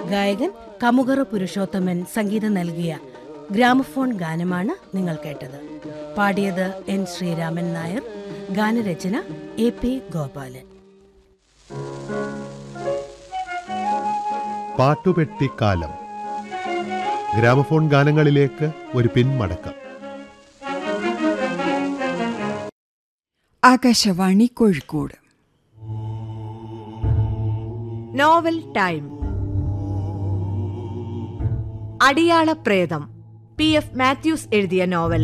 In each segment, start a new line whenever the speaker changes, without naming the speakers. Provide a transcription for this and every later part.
ഗായകൻ കമുകറ പുരുഷോത്തമൻ സംഗീതം നൽകിയ ഗ്രാമഫോൺ ഗാനമാണ് നിങ്ങൾ കേട്ടത് പാടിയത് എൻ ശ്രീരാമൻ നായർ ഗാനരചന എ പി ഗോപാലൻ
പാട്ടുപെട്ടിക്കാലം ഗ്രാമഫോൺ ഗാനങ്ങളിലേക്ക് ഒരു പിന്മടക്കം
ആകാശവാണി കോഴിക്കോട്
നോവൽ ടൈം അടിയാള പ്രേതം പി എഫ് മാത്യൂസ് എഴുതിയ നോവൽ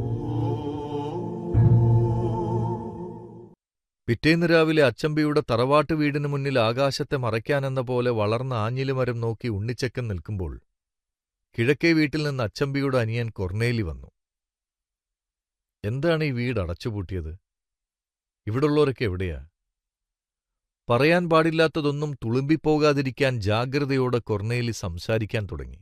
പിറ്റേന്ന് രാവിലെ അച്ചമ്പിയുടെ തറവാട്ട് വീടിന് മുന്നിൽ ആകാശത്തെ മറയ്ക്കാനെന്ന പോലെ വളർന്ന ആഞ്ഞിലിമരം നോക്കി ഉണ്ണിച്ചക്കൻ നിൽക്കുമ്പോൾ കിഴക്കേ വീട്ടിൽ നിന്ന് അച്ചമ്പിയുടെ അനിയൻ കൊർണേലി വന്നു എന്താണ് ഈ വീട് അടച്ചുപൂട്ടിയത് ഇവിടുള്ളവരൊക്കെ എവിടെയാ പറയാൻ പാടില്ലാത്തതൊന്നും തുളുമ്പിപ്പോകാതിരിക്കാൻ ജാഗ്രതയോടെ കൊർണേലി സംസാരിക്കാൻ തുടങ്ങി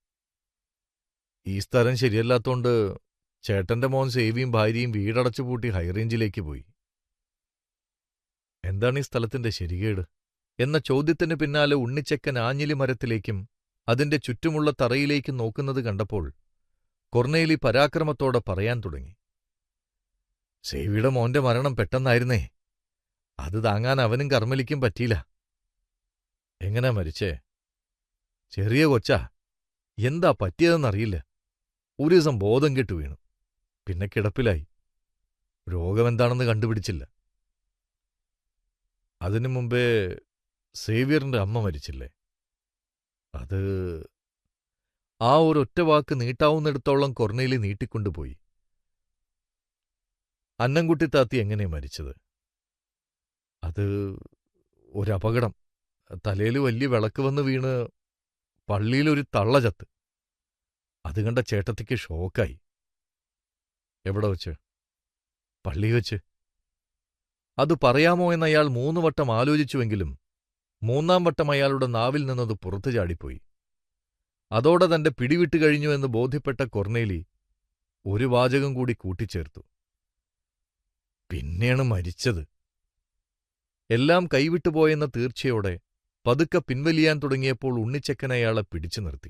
ഈ സ്ഥലം ശരിയല്ലാത്തോണ്ട് ചേട്ടന്റെ മോൻ സേവിയും ഭാര്യയും വീടടച്ചുപൂട്ടി ഹൈറേഞ്ചിലേക്ക് പോയി എന്താണ് ഈ സ്ഥലത്തിന്റെ ശരികേട് എന്ന ചോദ്യത്തിന് പിന്നാലെ ഉണ്ണിച്ചക്കൻ ആഞ്ഞിലി മരത്തിലേക്കും അതിന്റെ ചുറ്റുമുള്ള തറയിലേക്കും നോക്കുന്നത് കണ്ടപ്പോൾ കൊർണേലി പരാക്രമത്തോടെ പറയാൻ തുടങ്ങി സേവിയുടെ മോന്റെ മരണം പെട്ടെന്നായിരുന്നേ അത് താങ്ങാൻ അവനും കർമ്മലിക്കും പറ്റിയില്ല എങ്ങനാ മരിച്ചേ ചെറിയ കൊച്ചാ എന്താ പറ്റിയതെന്നറിയില്ല ഒരു ദിവസം ബോധം കെട്ടു വീണു പിന്നെ കിടപ്പിലായി രോഗമെന്താണെന്ന് കണ്ടുപിടിച്ചില്ല അതിനു മുമ്പേ സേവ്യറിന്റെ അമ്മ മരിച്ചില്ലേ അത് ആ ഒരൊറ്റ വാക്ക് നീട്ടാവുന്നിടത്തോളം കൊർണേലി നീട്ടിക്കൊണ്ടുപോയി അന്നംകുട്ടി താത്തി എങ്ങനെ മരിച്ചത് അത് ഒരപകടം തലയിൽ വലിയ വിളക്ക് വന്ന് വീണ് പള്ളിയിലൊരു തള്ള ചത്ത് അത് കണ്ട ചേട്ടത്തിക്ക് ഷോക്കായി എവിടെ വച്ച് പള്ളി വച്ച് അത് പറയാമോ എന്ന് അയാൾ മൂന്ന് വട്ടം ആലോചിച്ചുവെങ്കിലും മൂന്നാം വട്ടം അയാളുടെ നാവിൽ നിന്നത് പുറത്തു ചാടിപ്പോയി അതോടെ തന്റെ പിടിവിട്ട് കഴിഞ്ഞു എന്ന് ബോധ്യപ്പെട്ട കൊർണേലി ഒരു വാചകം കൂടി കൂട്ടിച്ചേർത്തു പിന്നെയാണ് മരിച്ചത് എല്ലാം കൈവിട്ടുപോയെന്ന തീർച്ചയോടെ പതുക്കെ പിൻവലിയാൻ തുടങ്ങിയപ്പോൾ ഉണ്ണിച്ചക്കൻ അയാളെ പിടിച്ചു നിർത്തി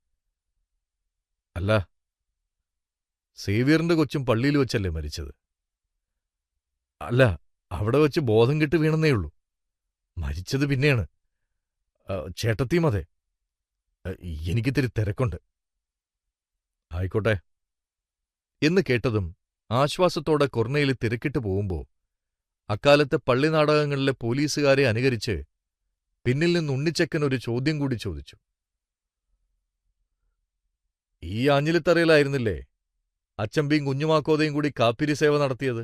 അല്ല സേവ്യറിന്റെ കൊച്ചും പള്ളിയിൽ വെച്ചല്ലേ മരിച്ചത് അല്ല അവിടെ വെച്ച് ബോധം കെട്ട് വീണെന്നേയുള്ളൂ മരിച്ചത് പിന്നെയാണ് ആ, ചേട്ടത്തിയും അതെ ആ, എനിക്കിത്തിരി തിരക്കുണ്ട് ആയിക്കോട്ടെ എന്ന് കേട്ടതും ആശ്വാസത്തോടെ കൊർണയിൽ തിരക്കിട്ട് പോകുമ്പോ അക്കാലത്തെ പള്ളി നാടകങ്ങളിലെ പോലീസുകാരെ അനുകരിച്ച് പിന്നിൽ നിന്ന് ഉണ്ണിച്ചക്കൻ ഒരു ചോദ്യം കൂടി ചോദിച്ചു ഈ ആഞ്ഞിലിത്തറയിലായിരുന്നില്ലേ അച്ചമ്പിയും കുഞ്ഞുമാക്കോതയും കൂടി കാപ്പിരി സേവ നടത്തിയത്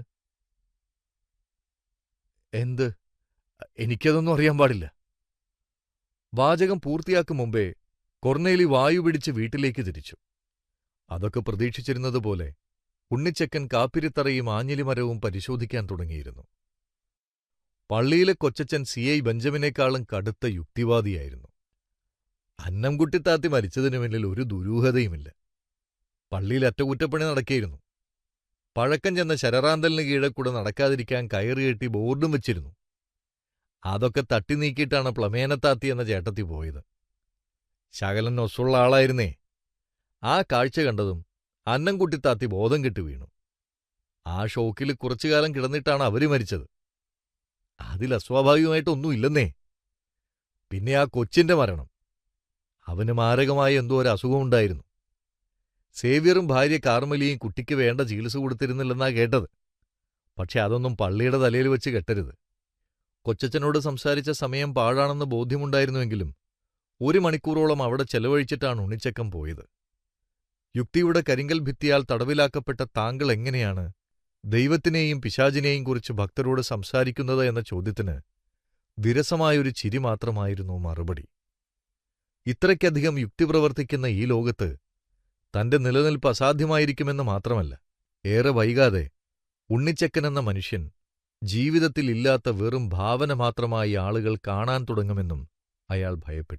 എന്ത് എനിക്കതൊന്നും അറിയാൻ പാടില്ല വാചകം പൂർത്തിയാക്കും മുമ്പേ കൊർണേലി വായു പിടിച്ച് വീട്ടിലേക്ക് തിരിച്ചു അതൊക്കെ പ്രതീക്ഷിച്ചിരുന്നതുപോലെ ഉണ്ണിച്ചക്കൻ കാപ്പിരിത്തറയും ആഞ്ഞിലിമരവും പരിശോധിക്കാൻ തുടങ്ങിയിരുന്നു പള്ളിയിലെ കൊച്ചച്ചൻ സി ഐ ബെഞ്ചമിനേക്കാളും കടുത്ത യുക്തിവാദിയായിരുന്നു അന്നംകുട്ടിത്താത്തി മരിച്ചതിനു പിന്നിൽ ഒരു ദുരൂഹതയുമില്ല പള്ളിയിൽ അറ്റകുറ്റപ്പണി നടക്കിയിരുന്നു പഴക്കം ചെന്ന ശരറാന്തലിന് കീഴെ കൂടെ നടക്കാതിരിക്കാൻ കയറ് കെട്ടി ബോർഡും വെച്ചിരുന്നു അതൊക്കെ തട്ടി നീക്കിയിട്ടാണ് പ്ലമേനത്താത്തി എന്ന ചേട്ടത്തി പോയത് ശകലൻ നൊസ്സുള്ള ആളായിരുന്നേ ആ കാഴ്ച കണ്ടതും അന്നംകുട്ടിത്താത്തി ബോധം കെട്ട് വീണു ആ ഷോക്കിൽ കുറച്ചുകാലം കിടന്നിട്ടാണ് അവര് മരിച്ചത് അതിൽ അസ്വാഭാവികമായിട്ടൊന്നുമില്ലെന്നേ പിന്നെ ആ കൊച്ചിന്റെ മരണം അവന് മാരകമായ എന്തോ ഒരു അസുഖമുണ്ടായിരുന്നു സേവ്യറും ഭാര്യ കാർമലിയും കുട്ടിക്ക് വേണ്ട ചികിത്സ കൊടുത്തിരുന്നില്ലെന്നാ കേട്ടത് പക്ഷെ അതൊന്നും പള്ളിയുടെ തലയിൽ വെച്ച് കെട്ടരുത് കൊച്ചച്ചനോട് സംസാരിച്ച സമയം പാഴാണെന്ന് ബോധ്യമുണ്ടായിരുന്നുവെങ്കിലും ഒരു മണിക്കൂറോളം അവിടെ ചെലവഴിച്ചിട്ടാണ് ഉണ്ണിച്ചക്കം പോയത് യുക്തിയുടെ കരിങ്കൽ ഭിത്തിയാൽ തടവിലാക്കപ്പെട്ട താങ്കൾ എങ്ങനെയാണ് ദൈവത്തിനെയും പിശാചിനെയും കുറിച്ച് ഭക്തരോട് സംസാരിക്കുന്നത് എന്ന ചോദ്യത്തിന് വിരസമായൊരു ചിരി മാത്രമായിരുന്നു മറുപടി ഇത്രയ്ക്കധികം യുക്തി പ്രവർത്തിക്കുന്ന ഈ ലോകത്ത് തന്റെ നിലനിൽപ്പ് അസാധ്യമായിരിക്കുമെന്ന് മാത്രമല്ല ഏറെ വൈകാതെ ഉണ്ണിച്ചക്കനെന്ന മനുഷ്യൻ ജീവിതത്തിൽ ഇല്ലാത്ത വെറും ഭാവന മാത്രമായി ആളുകൾ കാണാൻ തുടങ്ങുമെന്നും അയാൾ ഭയപ്പെട്ടു